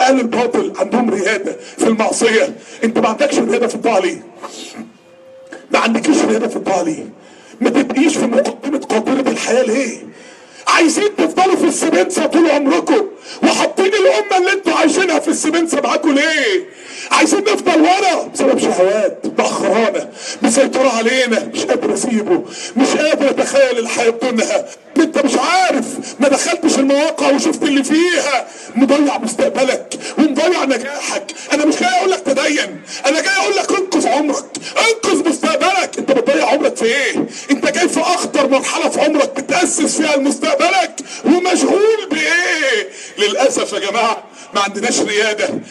اهل الباطل عندهم رياده في المعصيه انت ما عندكش رياده في الطاعه ليه ما عندكيش رياده في الطاعه ليه ما تبقيش في مقدمه قاطره الحياه ليه عايزين تفضلوا في السبنسة طول عمركم وحاطين الأمة اللي انتوا عايشينها في السبنسة معاكم ليه؟ عايزين نفضل ورا بسبب شهوات مأخرانا مسيطرة علينا مش قادر أسيبه مش قادر أتخيل الحياة بدونها انت مش عارف ما دخلتش المواقع وشفت اللي فيها مضيع مستقبلك ومضيع نجاحك انا مش جاي اقول لك تدين انا جاي اقول لك انقذ عمرك انقذ مستقبلك انت بتضيع عمرك في ايه انت جاي في اخطر مرحله في عمرك بتاسس فيها لمستقبلك ومشغول بايه للاسف يا جماعه ما عندناش رياده